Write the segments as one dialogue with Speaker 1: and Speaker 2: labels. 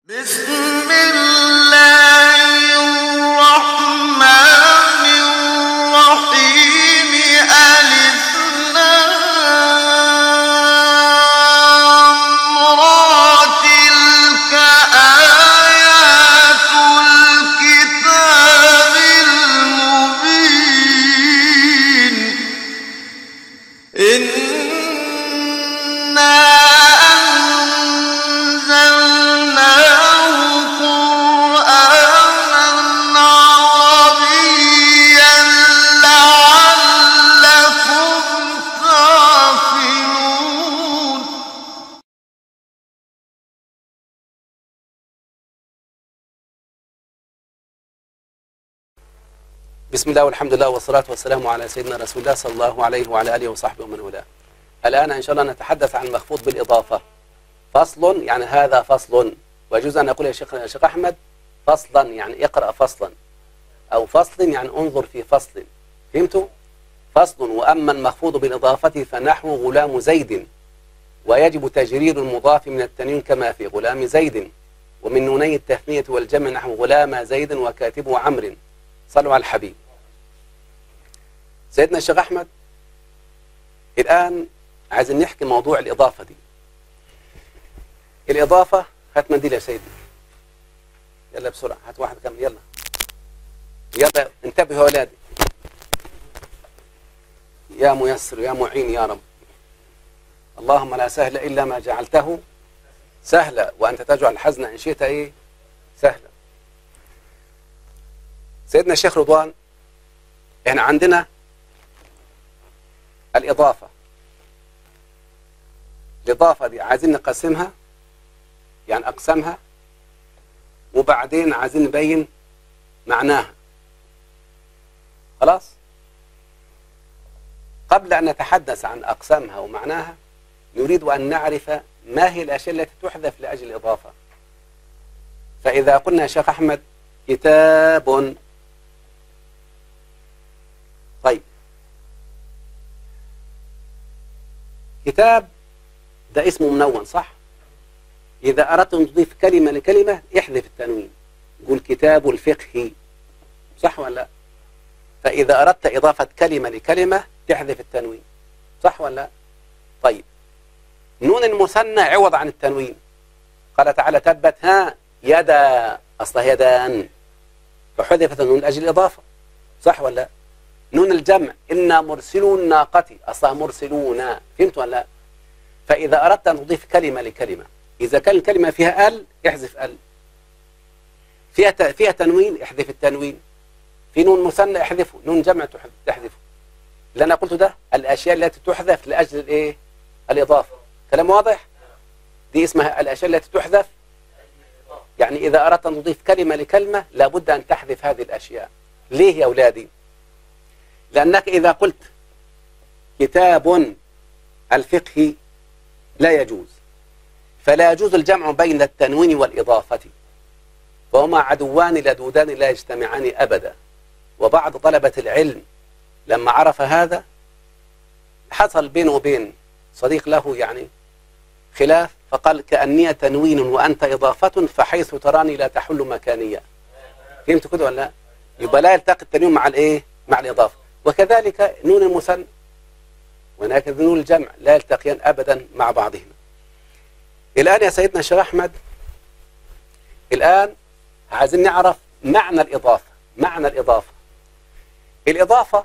Speaker 1: بسم الله الرحمن الرحيم ألف لام را تلك آيات الكتاب المبين إنا أنزلناه قرآنا عربيا لعلكم تعقلون
Speaker 2: بسم الله والحمد لله والصلاة والسلام على سيدنا رسول الله صلى الله عليه وعلى آله وصحبه ومن والاه. الآن إن شاء الله نتحدث عن المخفوض بالإضافة. فصل يعني هذا فصل ويجوز أن أقول يا شيخ يا شيخ أحمد فصلا يعني اقرأ فصلا أو فصل يعني انظر في فصل. فهمتوا؟ فصل وأما المخفوض بالإضافة فنحو غلام زيد ويجب تجرير المضاف من التنوين كما في غلام زيد ومن نوني التثنية والجمع نحو غلام زيد وكاتبه عمرو صلوا على الحبيب سيدنا الشيخ أحمد الآن عايزين نحكي موضوع الإضافة دي الإضافة هات منديل يا سيدي يلا بسرعة هات واحد كم يلا يلا انتبهوا يا أولادي يا ميسر يا معين يا رب اللهم لا سهل إلا ما جعلته سهلا وأنت تجعل الحزن إن شئت إيه سهلا سيدنا الشيخ رضوان احنا عندنا الإضافة الإضافة دي عايزين نقسمها يعني أقسمها وبعدين عايزين نبين معناها خلاص قبل أن نتحدث عن أقسامها ومعناها نريد أن نعرف ما هي الأشياء التي تحذف لأجل الإضافة فإذا قلنا يا شيخ أحمد كتاب طيب كتاب ده اسمه منون صح إذا أردت أن تضيف كلمة لكلمة احذف التنوين قول كتاب الفقه صح ولا لا فإذا أردت إضافة كلمة لكلمة تحذف التنوين صح ولا لا طيب نون المثنى عوض عن التنوين قال تعالى تبت ها يدا أصلها يدان فحذفت النون لأجل الإضافة صح ولا لا نون الجمع إنا مرسلون الناقة أصلها مرسلون فهمت ولا لا فإذا أردت أن تضيف كلمة لكلمة إذا كان الكلمة فيها ال احذف ال فيها ت- فيها تنوين احذف التنوين في نون مثنى احذفه نون جمع تح- تحذفه اللي أنا قلته ده الأشياء التي تحذف لأجل الإيه الإضافة كلام واضح دي اسمها الأشياء التي تحذف يعني إذا أردت أن تضيف كلمة لكلمة لابد أن تحذف هذه الأشياء ليه يا أولادي لأنك إذا قلت كتاب الفقه لا يجوز فلا يجوز الجمع بين التنوين والإضافة فهما عدوان لدودان لا يجتمعان أبدا وبعض طلبة العلم لما عرف هذا حصل بينه وبين صديق له يعني خلاف فقال كأني تنوين وأنت إضافة فحيث تراني لا تحل مكانية فهمت كده ولا لا؟ يبقى لا يلتقي التنوين مع الإيه؟ مع الإضافة وكذلك نون المثنى وهناك نون الجمع لا يلتقيان أبدا مع بعضهما الآن يا سيدنا الشيخ أحمد الآن عايزين نعرف معنى الإضافة معنى الإضافة الإضافة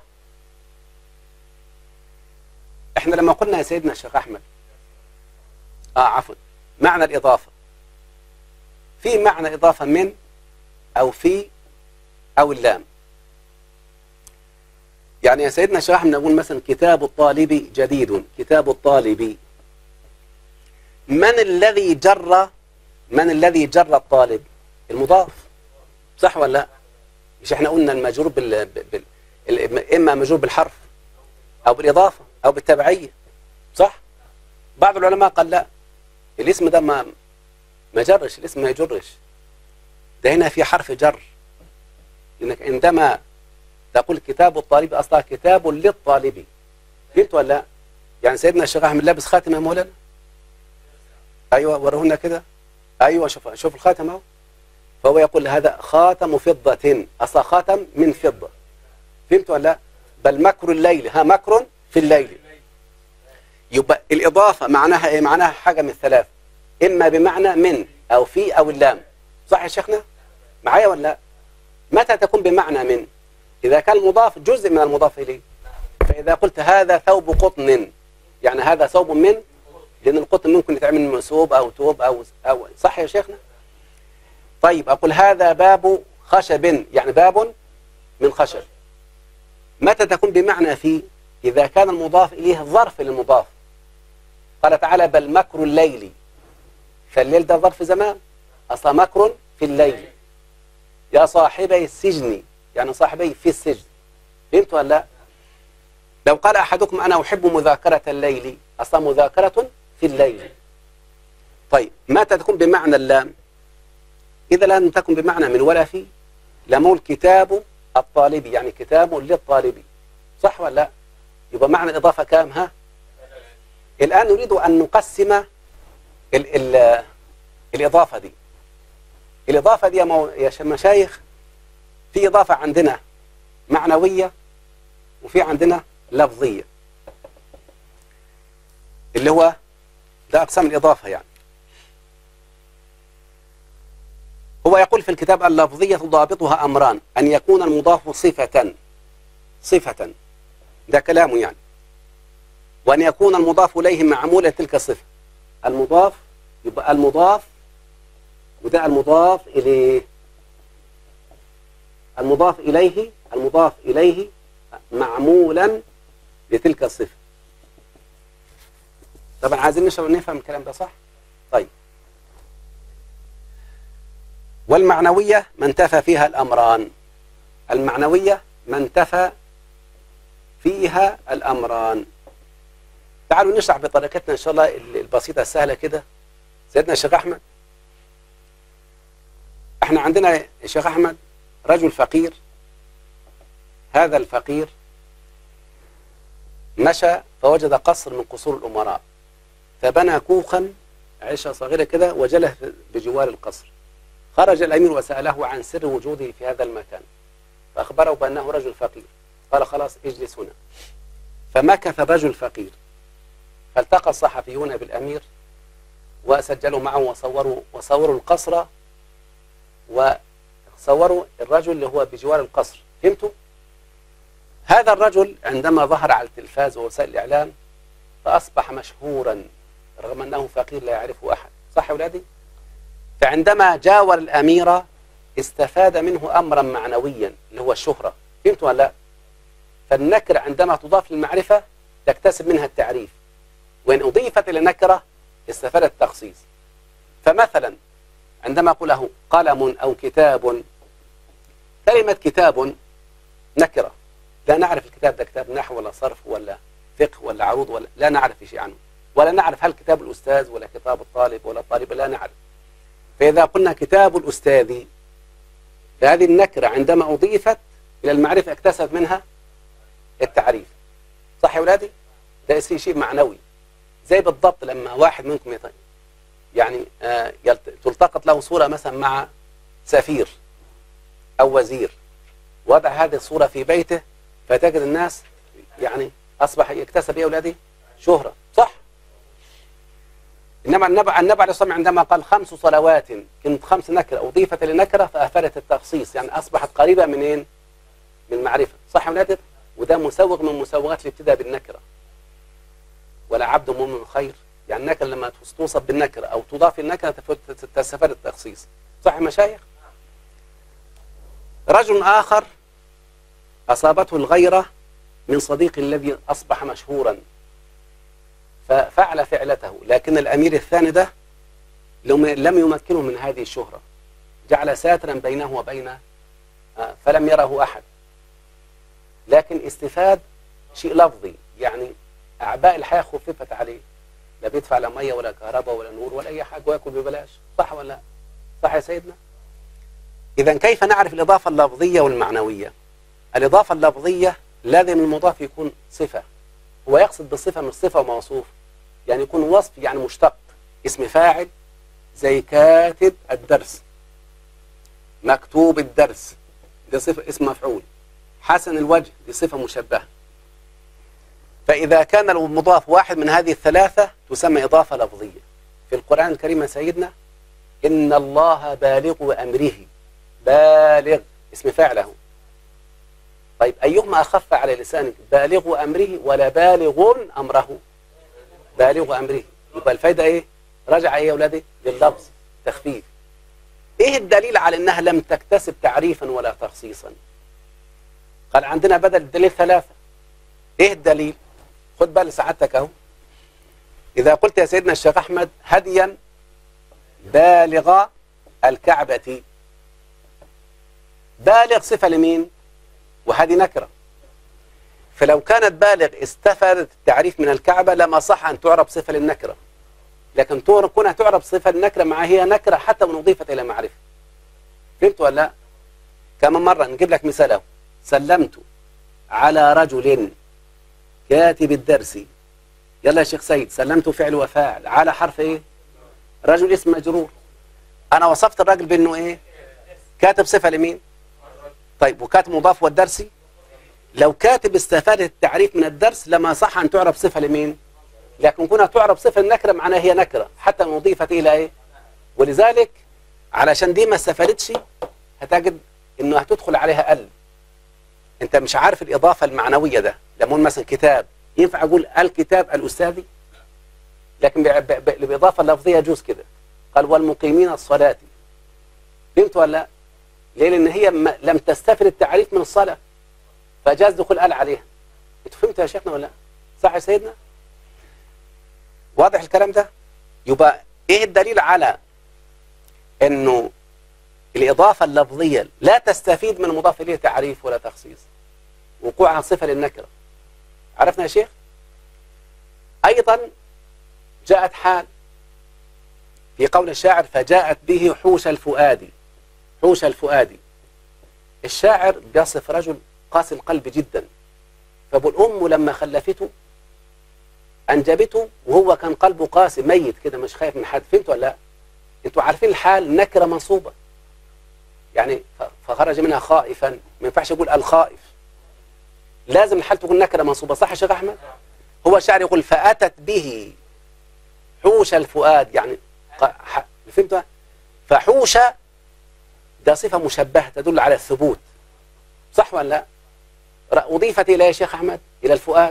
Speaker 2: احنا لما قلنا يا سيدنا الشيخ أحمد آه عفوا معنى الإضافة في معنى إضافة من أو في أو اللام يعني يا سيدنا الشيخ أحمد نقول مثلا كتاب الطالب جديد كتاب الطالب من الذي جر من الذي جر الطالب المضاف صح ولا لا مش احنا قلنا المجرور بال... بال... ال- اما مجرور بالحرف او بالاضافه او بالتبعيه صح بعض العلماء قال لا الاسم ده ما ما جرش الاسم ما يجرش ده هنا في حرف جر لانك عندما تقول كتاب الطالب اصلها كتاب للطالب فهمت ولا لا يعني سيدنا الشيخ احمد لابس خاتم يا مولانا ايوه ورونا كده ايوه شوف شوف الخاتم اهو فهو يقول هذا خاتم فضة اصلا خاتم من فضة فهمت ولا لا؟ بل مكر الليل ها مكر في الليل يبقى الإضافة معناها إيه؟ معناها حاجة من الثلاث إما بمعنى من أو في أو اللام صح يا شيخنا؟ معايا ولا لا؟ متى تكون بمعنى من؟ إذا كان المضاف جزء من المضاف إليه فإذا قلت هذا ثوب قطن يعني هذا ثوب من لأن القطن ممكن يتعمل من مسوب أو توب أو أو صح يا شيخنا؟ طيب أقول هذا باب خشب يعني باب من خشب متى تكون بمعنى في إذا كان المضاف إليه ظرف للمضاف قال تعالى بل مكر الليل فالليل ده ظرف زمان أصلا مكر في الليل يا صاحبي السجن يعني صاحبي في السجن فهمت ولا لا لو قال أحدكم أنا أحب مذاكرة الليل أصلا مذاكرة في الليل طيب متى تكون بمعنى اللام إذا لم تكن بمعنى من ولا في لمول كتاب الطالب يعني كتاب للطالب صح ولا لا يبقى معنى الإضافة كام ها الآن نريد أن نقسم ال ال الإضافة دي الإضافة دي يا, مو... يا مشايخ في إضافة عندنا معنوية وفي عندنا لفظية اللي هو ده أقسام الإضافة يعني هو يقول في الكتاب اللفظية ضابطها أمران أن يكون المضاف صفة صفة ده كلامه يعني وأن يكون المضاف إليه معمولا تلك الصفة المضاف يبقى المضاف وده المضاف إليه المضاف إليه المضاف إليه معمولا لتلك الصفة طبعا عايزين نفهم الكلام ده صح طيب والمعنوية ما انتفى فيها الأمران المعنوية ما انتفى فيها الأمران تعالوا نشرح بطريقتنا إن شاء الله البسيطة السهلة كده سيدنا الشيخ أحمد احنا عندنا الشيخ أحمد رجل فقير هذا الفقير مشى فوجد قصر من قصور الأمراء فبنى كوخا عيشة صغيرة كده وجله بجوار القصر خرج الأمير وسأله عن سر وجوده في هذا المكان فأخبره بأنه رجل فقير قال خلاص اجلس هنا فمكث الرجل فقير فالتقى الصحفيون بالأمير وسجلوا معه وصوروا وصوروا القصر وصوروا الرجل اللي هو بجوار القصر فهمتوا؟ هذا الرجل عندما ظهر على التلفاز ووسائل الإعلام فأصبح مشهورا رغم أنه فقير لا يعرفه أحد صح يا أولادي؟ فعندما جاور الأمير استفاد منه أمرا معنويا اللي هو الشهرة فهمت ولا لا؟ فالنكرة عندما تضاف للمعرفة تكتسب منها التعريف وإن أضيفت إلى نكرة استفادت التخصيص فمثلا عندما أقول له قلم أو كتاب كلمة كتاب نكرة لا نعرف الكتاب ده كتاب نحو ولا صرف ولا فقه ولا عروض ولا لا نعرف شيء عنه ولا نعرف هل كتاب الأستاذ ولا كتاب الطالب ولا الطالب لا نعرف فإذا قلنا كتاب الأستاذ فهذه النكرة عندما أضيفت إلى المعرفة اكتسب منها التعريف صح يا أولادي؟ ده شيء معنوي زي بالضبط لما واحد منكم يط... يعني آه يلت... تلتقط له صورة مثلا مع سفير أو وزير وضع هذه الصورة في بيته فتجد الناس يعني أصبح يكتسب إيه يا أولادي؟ شهرة صح؟ إنما النبي النبي عليه الصلاة عندما قال خمس صلوات كانت خمس نكرة أضيفت لنكرة فأفادت التخصيص يعني أصبحت قريبة منين؟ من المعرفة صح يا أولادي؟ وده مسوغ من مسوغات الابتداء بالنكرة ولا عبد مؤمن خير يعني النكرة لما توصف بالنكرة أو تضاف النكرة تستفاد التخصيص صح يا مشايخ؟ رجل آخر أصابته الغيرة من صديق الذي أصبح مشهورا ففعل فعلته لكن الأمير الثاني ده لم يمكنه من هذه الشهرة جعل ساترا بينه وبين فلم يره أحد لكن استفاد شيء لفظي يعني أعباء الحياة خففت عليه لا بيدفع لا مية ولا كهرباء ولا نور ولا أي حاجة ويأكل ببلاش صح ولا لا؟ صح يا سيدنا؟ إذا كيف نعرف الإضافة اللفظية والمعنوية؟ الإضافة اللفظية لازم المضاف يكون صفة هو يقصد بالصفة مش صفة وموصوف يعني يكون وصف يعني مشتق اسم فاعل زي كاتب الدرس مكتوب الدرس دي صفة اسم مفعول حسن الوجه دي صفة مشبهة فإذا كان المضاف واحد من هذه الثلاثة تسمى إضافة لفظية في القرآن الكريم يا سيدنا إن الله بالغ أمره بالغ اسم فاعله طيب أيهما أخف على لسانك بالغ أمره ولا بالغ أمره بالغ أمره يبقى الفايدة إيه رجع إيه يا أولادي لللفظ تخفيف إيه الدليل على أنها لم تكتسب تعريفا ولا تخصيصا قال عندنا بدل الدليل ثلاثة إيه الدليل خد بال سعادتك أهو إذا قلت يا سيدنا الشيخ أحمد هديا بالغ الكعبة بالغ صفة لمين وهذه نكرة فلو كانت بالغ استفادت التعريف من الكعبة لما صح أن تعرب صفة للنكرة لكن كونها تعرب صفة للنكرة مع هي نكرة حتى وإن أضيفت إلى معرفة فهمت ولا لا؟ كمان مرة نجيب لك مثال أهو سلمت على رجل كاتب الدرس يلا يا شيخ سيد سلمت فعل وفاعل على حرف ايه رجل اسم مجرور انا وصفت الراجل بانه ايه كاتب صفه لمين طيب وكاتب مضاف والدرسي لو كاتب استفاد التعريف من الدرس لما صح ان تعرب صفه لمين لكن كونها تعرب صفه النكره معناها هي نكره حتى ان اضيفت الى ايه ولذلك علشان دي ما استفادتش هتجد انه هتدخل عليها ال انت مش عارف الاضافه المعنويه ده لما اقول مثلا كتاب ينفع اقول الكتاب الاستاذي لكن ب- ب- ب- بالاضافه اللفظيه يجوز كده قال والمقيمين الصلاه فهمت ولا لا؟ ليه لان هي م- لم تستفد التعريف من الصلاه فجاز دخول ال عليها انت فهمت يا شيخنا ولا لا؟ صح يا سيدنا واضح الكلام ده يبقى ايه الدليل على انه الاضافه اللفظيه لا تستفيد من المضاف اليه تعريف ولا تخصيص وقوعها صفه للنكره عرفنا يا شيخ ايضا جاءت حال في قول الشاعر فجاءت به حوش الفؤاد حوش الفؤاد الشاعر بيصف رجل قاسي القلب جدا فابو الام لما خلفته انجبته وهو كان قلبه قاسي ميت كده مش خايف من حد فهمتوا ولا لا انتوا عارفين الحال نكره منصوبه يعني ف- فخرج منها خائفا ما ينفعش يقول الخائف لازم الحال تكون نكره منصوبه صح يا شيخ احمد هو الشاعر يقول فاتت به حوش الفؤاد يعني ق- ح- فهمت فحوش ده صفه مشبهه تدل على الثبوت صح ولا لا ر- اضيفت الى يا شيخ احمد الى الفؤاد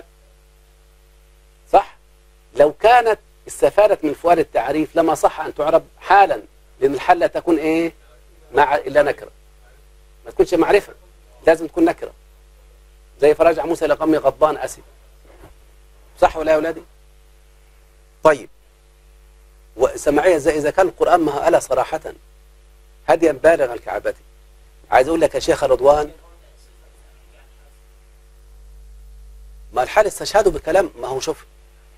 Speaker 2: صح لو كانت استفادت من الفؤاد التعريف لما صح ان تعرب حالا لان الحال لا تكون ايه مع الا نكره ما تكونش معرفه لازم تكون نكره زي فرجع موسى لقومه غضبان اسف صح ولا يا اولادي طيب وسمعيه زي اذا كان القران ما الا صراحه هديا بالغ الكعبه عايز اقول لك يا شيخ رضوان ما الحال استشهدوا بكلام ما هو شوف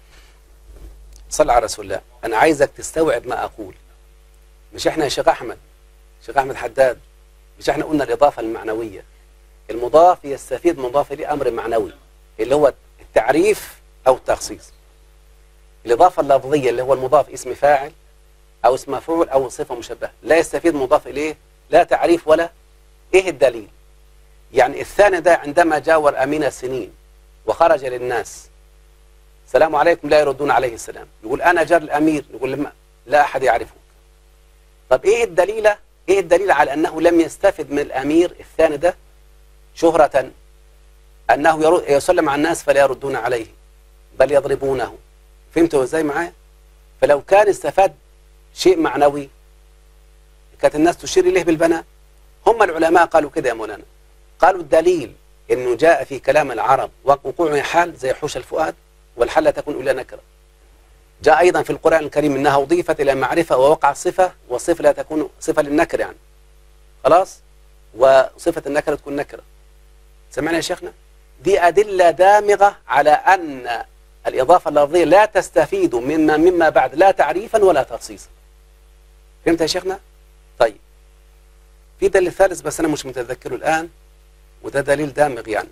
Speaker 2: صل على رسول الله انا عايزك تستوعب ما اقول مش احنا يا شيخ احمد شيخ احمد حداد مش احنا قلنا الاضافه المعنويه المضاف يستفيد مضاف اليه امر معنوي اللي هو التعريف او التخصيص الاضافه اللفظيه اللي هو المضاف اسم فاعل او اسم مفعول او صفه مشبهه لا يستفيد مضاف اليه لا تعريف ولا ايه الدليل يعني الثاني ده عندما جاور امين السنين وخرج للناس السلام عليكم لا يردون عليه السلام يقول انا جار الامير يقول لما لا احد يعرفه طب ايه الدليل ايه الدليل على انه لم يستفد من الامير الثاني ده شهرة انه يرو- يسلم على الناس فلا يردون عليه بل يضربونه فهمتوا ازاي معايا فلو كان استفاد شيء معنوي كانت الناس تشير اليه بالبناء هم العلماء قالوا كده يا مولانا قالوا الدليل انه جاء في كلام العرب وقوعه حال زي حوش الفؤاد والحال لا تكون الا نكره جاء ايضا في القران الكريم انها اضيفت الى معرفه ووقع صفه والصفه لا تكون صفه للنكر يعني خلاص وصفه النكره تكون نكره سمعنا يا شيخنا دي ادله دامغه على ان الاضافه اللفظيه لا تستفيد مما مما بعد لا تعريفا ولا تخصيصا فهمت يا شيخنا طيب في دليل ثالث بس انا مش متذكره الان وده دليل دامغ يعني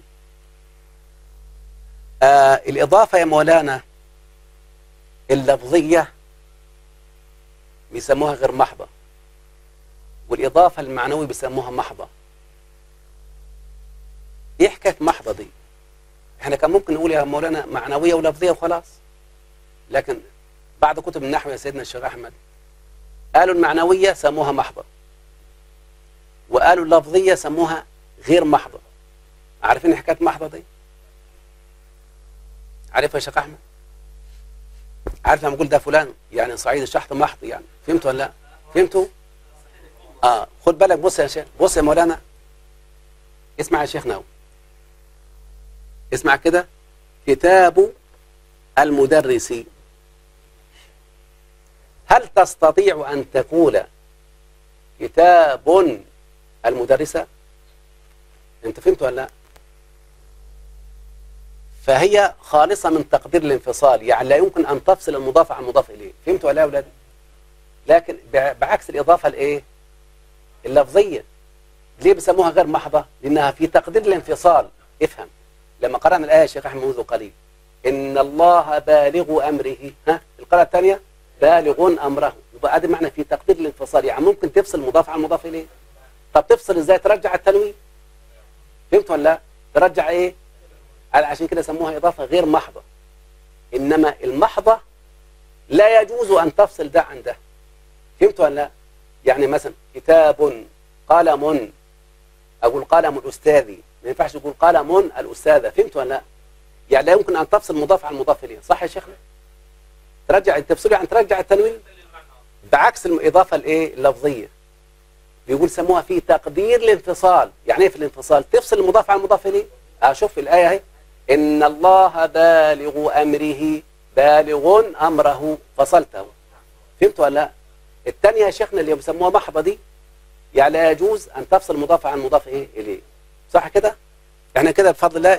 Speaker 2: آه الإضافة يا مولانا اللفظية بيسموها غير محضة والإضافة المعنوية بيسموها محضة إيه حكاية محضة دي؟ إحنا كان ممكن نقول يا مولانا معنوية ولفظية وخلاص لكن بعد كتب النحو يا سيدنا الشيخ أحمد قالوا المعنوية سموها محضة وقالوا اللفظية سموها غير محضة عارفين حكاية محضة دي؟ عارفها يا شيخ أحمد؟ عارف لما اقول ده فلان يعني صعيد الشحط محض يعني فهمتوا ولا لا فهمتوا اه خد بالك بص يا شيخ بص يا مولانا اسمع يا شيخنا اهو. اسمع كده كتاب المدرس هل تستطيع ان تقول كتاب المدرسة انت فهمت ولا لا فهي خالصة من تقدير الانفصال يعني لا يمكن أن تفصل المضاف عن المضاف إليه فهمت ولا لا يا أولادي لكن بع- بعكس الإضافة الإيه اللفظية ليه بيسموها غير محضة لأنها في تقدير الانفصال افهم لما قرأنا الآية يا شيخ أحمد منذ قليل إن الله بالغ أمره ها القراءة الثانية بالغ أمره يبقى ده معنى في تقدير الانفصال يعني ممكن تفصل المضاف عن المضاف إليه طب تفصل إزاي ترجع التنوين فهمت ولا لا ترجع إيه على- عشان كده سموها إضافة غير محضة إنما المحضة لا يجوز أن تفصل ده عن ده فهمت ولا لا يعني مثلا كتاب قلم أقول قلم الأستاذ ما ينفعش تقول قلم الأستاذة فهمت ولا لا يعني لا يمكن أن تفصل مضاف عن مضاف إليه صح يا شيخنا ترجع التفصيل يعني ترجع التنوين بعكس الإضافة الإيه اللفظية بيقول سموها في تقدير الانفصال يعني ايه في الانفصال تفصل المضاف عن المضاف اليه اشوف الايه اهي ان الله بالغ امره بالغ امره فصلته فهمت ولا لا الثانيه يا شيخنا اللي بيسموها محضه دي يعني لا يجوز ان تفصل المضاف عن المضاف ايه اليه صح كده احنا كده بفضل الله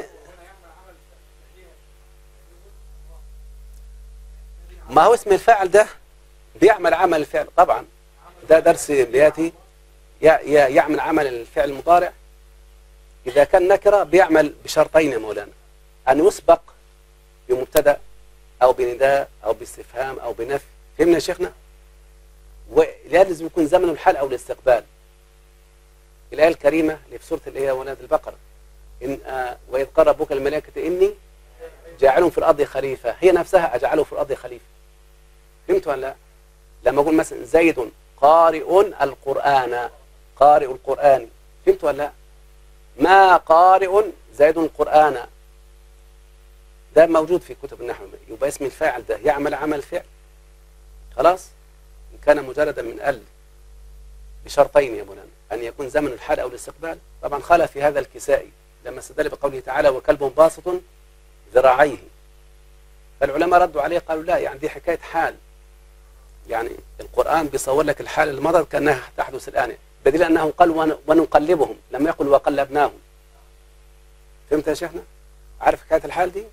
Speaker 2: ما هو اسم الفاعل ده بيعمل عمل الفعل طبعا ده درس بياتي ي- ي- يعمل عمل الفعل المضارع إذا كان نكرة بيعمل بشرطين يا مولانا أن يسبق بمبتدأ أو بنداء أو باستفهام أو بنفي فهمنا يا شيخنا ولازم يكون زمن الحال أو الاستقبال الآية الكريمة اللي في سورة الإيه ولاد البقرة إن آه وإذ قال ربك الملائكة إني جاعل في الأرض خليفة هي نفسها أجعله في الأرض خليفة فهمت ولا لا؟ لما أقول مثلا زيد قارئ القرآن قارئ القرآن فهمت ولا لا؟ ما قارئ زيد القرآن ده موجود في كتب النحو يبقى اسم الفاعل ده يعمل عمل فعل خلاص إن كان مجردا من ال بشرطين يا مولانا أن يكون زمن الحال أو الاستقبال طبعا خالف في هذا الكسائي لما استدل بقوله تعالى وكلب باسط ذراعيه فالعلماء ردوا عليه قالوا لا يعني دي حكاية حال يعني القرآن بيصور لك الحال اللي مضت كأنها تحدث الآن بدليل أنه قال ون- ونقلبهم لم يقل وقلبناهم فهمت يا شيخنا؟ عارف حكاية الحال دي؟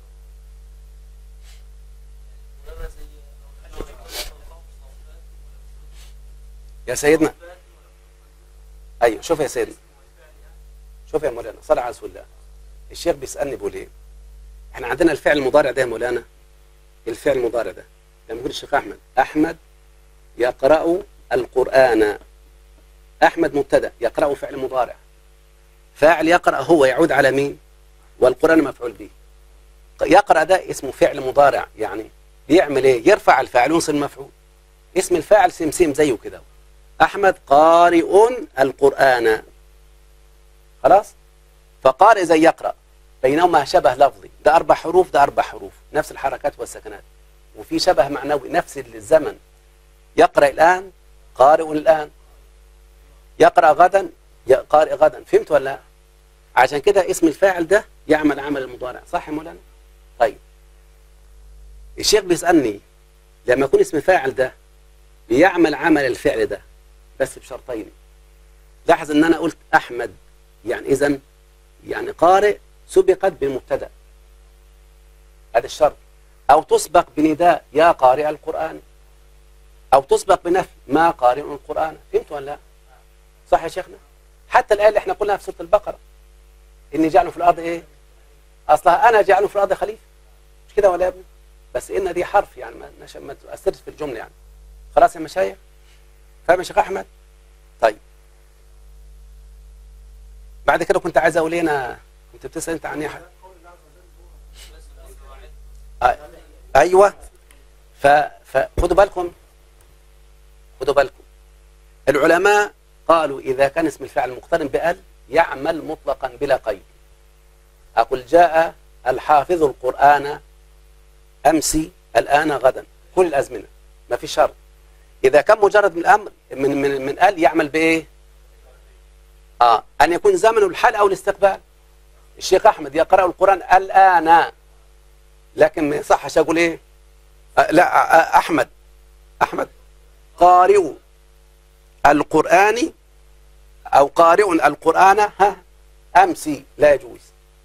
Speaker 2: يا سيدنا ايوه شوف يا سيدنا شوف يا مولانا صل على رسول الله الشيخ بيسالني بيقول ايه احنا عندنا الفعل المضارع ده يا مولانا الفعل المضارع ده لما يقول الشيخ احمد احمد يقرا القران احمد مبتدا يقرا فعل مضارع فاعل يقرا هو يعود على مين والقران مفعول به يقرا ده اسمه فعل مضارع يعني بيعمل ايه يرفع الفاعل وينصب المفعول اسم الفاعل سمسم زيه كده احمد قارئ القران خلاص فقارئ زي يقرا بينهما شبه لفظي ده اربع حروف ده اربع حروف نفس الحركات والسكنات وفي شبه معنوي نفس الزمن يقرا الان قارئ الان يقرا غدا ي- قارئ غدا فهمت ولا لا عشان كده اسم الفاعل ده يعمل عمل المضارع صح يا مولانا طيب الشيخ بيسالني لما يكون اسم الفاعل ده بيعمل عمل الفعل ده بس بشرطين لاحظ ان انا قلت احمد يعني اذا يعني قارئ سبقت بالمبتدا هذا الشرط او تسبق بنداء يا قارئ القران او تسبق بنفي ما قارئ القران فهمت ولا لا صح يا شيخنا حتى الايه اللي احنا قلناها في سوره البقره اني جعله في الارض ايه اصلها انا جعله في الارض خليفه مش كده ولا يا ابني بس ان دي حرف يعني ما, ما تؤثرش في الجمله يعني خلاص يا مشايخ فاهم يا شيخ احمد طيب بعد كده كنت عايز اقول هنا كنت بتسال انت عن ايه حاجة؟ آه، ايوه ف فخدوا بالكم خدوا بالكم العلماء قالوا اذا كان اسم الفعل مقترن بال يعمل مطلقا بلا قيد اقول جاء الحافظ القران امس الان غدا كل الازمنه ما في شرط اذا كان مجرد من الامر من من من ال يعمل بايه اه ان يكون زمن الحال او الاستقبال الشيخ احمد يقرا القران الان لكن ما يصحش اقول ايه آه لا آه احمد احمد قارئ القران او قارئ القران ها امس لا يجوز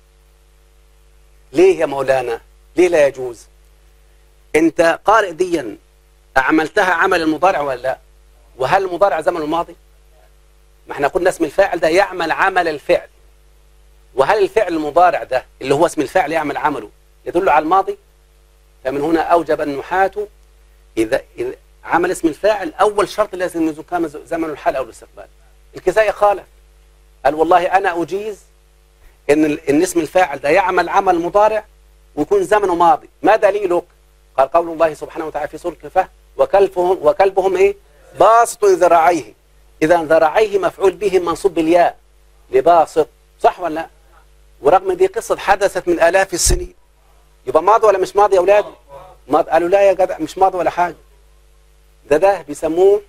Speaker 2: ليه يا مولانا ليه لا يجوز انت قارئ ديا اعملتها عمل المضارع ولا لا وهل المضارع زمن الماضي ما احنا قلنا اسم الفاعل ده يعمل عمل الفعل وهل الفعل المضارع ده اللي هو اسم الفاعل يعمل عمله يدل على الماضي فمن هنا اوجب النحاة اذا, إذا عمل اسم الفاعل اول شرط لازم يكون كان زمن الحال او الاستقبال الكسائي خالف قال والله انا اجيز ان ال- ان اسم الفاعل ده يعمل عمل مضارع ويكون زمنه ماضي ما دليلك قال قول الله سبحانه وتعالى في سوره الكهف وكلبهم وكلبهم ايه باسط ذراعيه اذا ذراعيه مفعول به منصوب بالياء لباسط صح ولا لا ورغم دي قصه حدثت من الاف السنين يبقى ماضي ولا مش ماضي يا اولاد ماضي قالوا لا يا جدع مش ماضي ولا حاجه ده ده بيسموه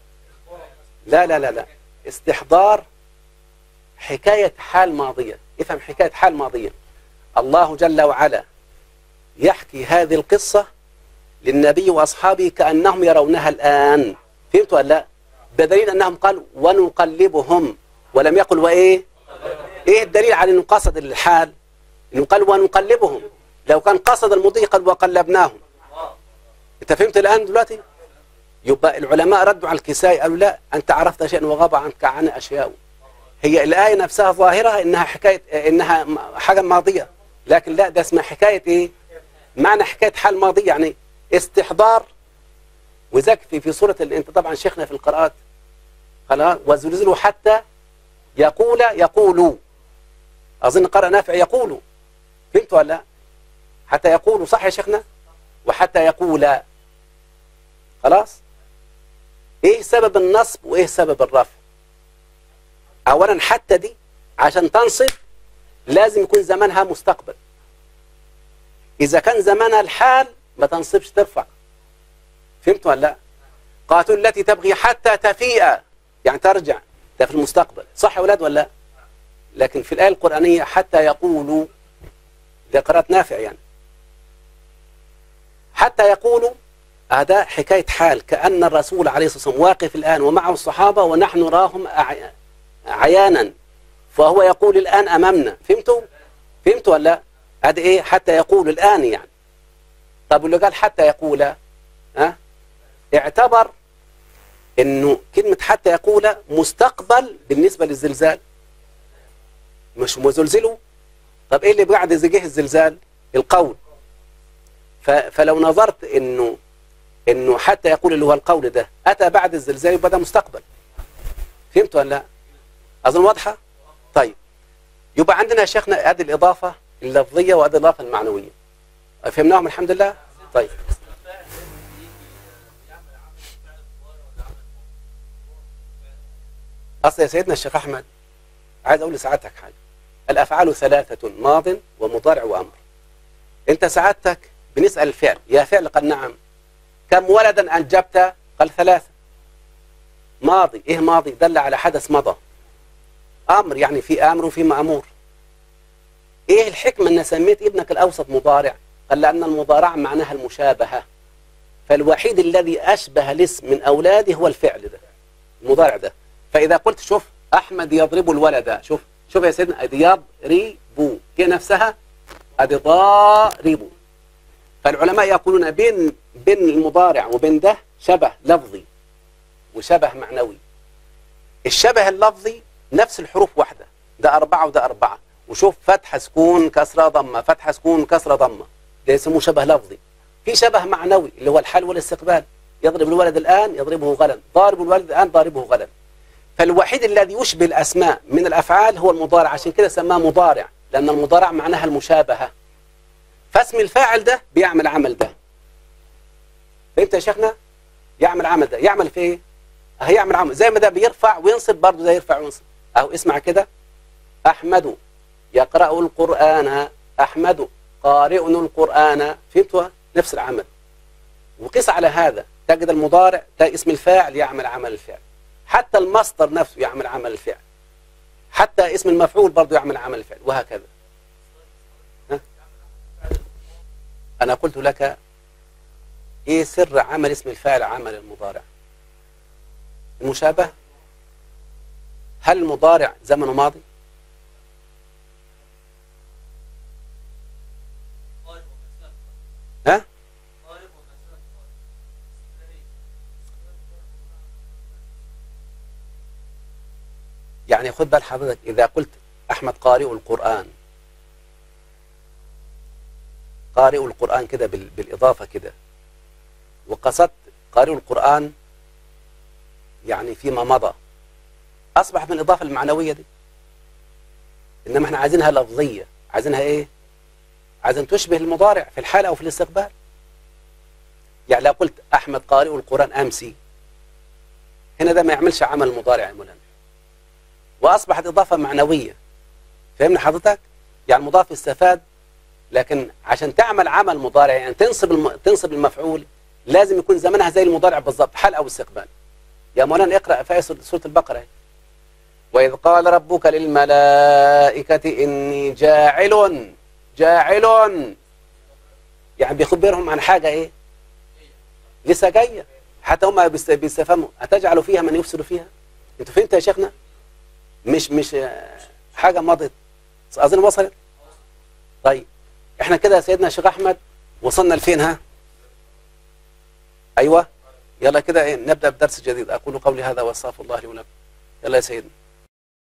Speaker 2: لا لا لا لا استحضار حكاية حال ماضية افهم حكاية حال ماضية الله جل وعلا يحكي هذه القصة للنبي وأصحابه كأنهم يرونها الآن فهمتوا ولا لا بدليل أنهم قالوا ونقلبهم ولم يقل وإيه إيه الدليل على أنه قصد الحال أنه قال ونقلبهم لو كان قصد المضي قال وقلبناهم أنت فهمت الآن دلوقتي يبقى العلماء ردوا على الكسائي قالوا لا أنت عرفت شيئا وغاب عنك عن أشياء هي الآية نفسها ظاهرة إنها حكاية إنها م- حاجة ماضية لكن لا ده اسمها حكاية إيه؟ معنى حكاية حال ماضية يعني استحضار وذاك في في سورة ال- أنت طبعا شيخنا في القراءات خلاص وزلزلوا حتى يقول يقولوا أظن قرأ نافع يقولوا فهمت ولا لا؟ حتى يقولوا صح يا شيخنا وحتى يقول خلاص ايه سبب النصب وايه سبب الرفع اولا حتى دي عشان تنصب لازم يكون زمانها مستقبل اذا كان زمانها الحال ما تنصبش ترفع فهمت ولا لا قاتل التي تبغي حتى تفيء يعني ترجع ده في المستقبل صح يا ولاد ولا لا لكن في الايه القرانيه حتى يقولوا ده قراءه نافع يعني حتى يقولوا هذا حكايه حال كان الرسول عليه الصلاه والسلام واقف الان ومعه الصحابه ونحن نراهم أع- عيانا فهو يقول الآن أمامنا فهمتوا؟ فهمتوا ولا لا؟ هذا إيه حتى يقول الآن يعني طب اللي قال حتى يقول ها اعتبر انه كلمة حتى يقول مستقبل بالنسبة للزلزال مش مزلزله طب ايه اللي بعد زجيه الزلزال القول ف- فلو نظرت انه انه حتى يقول اللي هو القول ده اتى بعد الزلزال يبقى ده مستقبل فهمت ولا لا اظن واضحه طيب يبقى عندنا يا شيخنا ادي الاضافه اللفظيه وادي الاضافه المعنويه فهمناهم الحمد لله طيب اصل يا سيدنا الشيخ احمد عايز اقول لسعادتك حاجه الافعال ثلاثه ماض ومضارع وامر انت سعادتك بنسال الفعل يا فعل قال نعم كم ولدا انجبت قال ثلاثه ماضي ايه ماضي دل على حدث مضى امر يعني في امر وفي مامور ايه الحكمه ان سميت ابنك الاوسط مضارع قال لان المضارعه معناها المشابهه فالوحيد الذي اشبه الاسم من اولاده هو الفعل ده المضارع ده فاذا قلت شوف احمد يضرب الولد شوف شوف يا سيدنا ادي يضربوا هي نفسها ادي ضاربوا فالعلماء يقولون بين بين المضارع وبين ده شبه لفظي وشبه معنوي الشبه اللفظي نفس الحروف واحدة ده أربعة وده أربعة وشوف فتحة سكون كسرة ضمة فتحة سكون كسرة ضمة ده يسموه شبه لفظي في شبه معنوي اللي هو الحال والاستقبال يضرب الولد الآن يضربه غدا ضارب الولد الآن ضاربه غدا فالوحيد الذي يشبه الأسماء من الأفعال هو المضارع عشان كده سماه مضارع لأن المضارع معناها المشابهة فاسم الفاعل ده بيعمل عمل ده فهمت يا شيخنا يعمل عمل ده يعمل في ايه هيعمل عمل زي ما ده بيرفع وينصب برضه ده يرفع وينصب اهو اسمع كده احمد يقرأ القرآن احمد قارئ القرآن فهمتوا نفس العمل وقس على هذا تجد المضارع ده اسم الفاعل يعمل عمل الفعل حتى المصدر نفسه يعمل عمل الفعل حتى اسم المفعول برضه يعمل عمل الفعل وهكذا ها؟ أنا قلت لك إيه سر عمل اسم الفاعل عمل المضارع المشابهة هل المضارع زمن ماضي ها يعني خد بال حضرتك إذا قلت أحمد قارئ القرآن قارئ القرآن كده بال- بالإضافة كده وقصدت قارئ القرآن يعني فيما مضى أصبح من الإضافة المعنوية دي إنما احنا عايزينها لفظية عايزينها إيه عايزين تشبه المضارع في الحال أو في الاستقبال يعني لو قلت أحمد قارئ القرآن أمسي هنا ده ما يعملش عمل المضارع يا مولانا واصبحت اضافه معنويه فهمنا حضرتك يعني المضاف استفاد لكن عشان تعمل عمل مضارع يعني تنصب الم... تنصب المفعول لازم يكون زمنها زي المضارع بالضبط حال او استقبال يا مولانا اقرا في آية سوره البقره اهي. واذ قال ربك للملائكه اني جاعل جاعل يعني بيخبرهم عن حاجه ايه لسه جايه حتى هم بيست- بيستفهموا اتجعل فيها من يفسد فيها انتوا فهمتوا يا شيخنا مش مش آه، حاجة مضت أظن وصلت طيب احنا كده يا سيدنا الشيخ أحمد وصلنا لفين ها أيوة يلا كده إيه، نبدأ بدرس جديد أقول قولي هذا واستغفر الله لي ولكم يلا يا سيدنا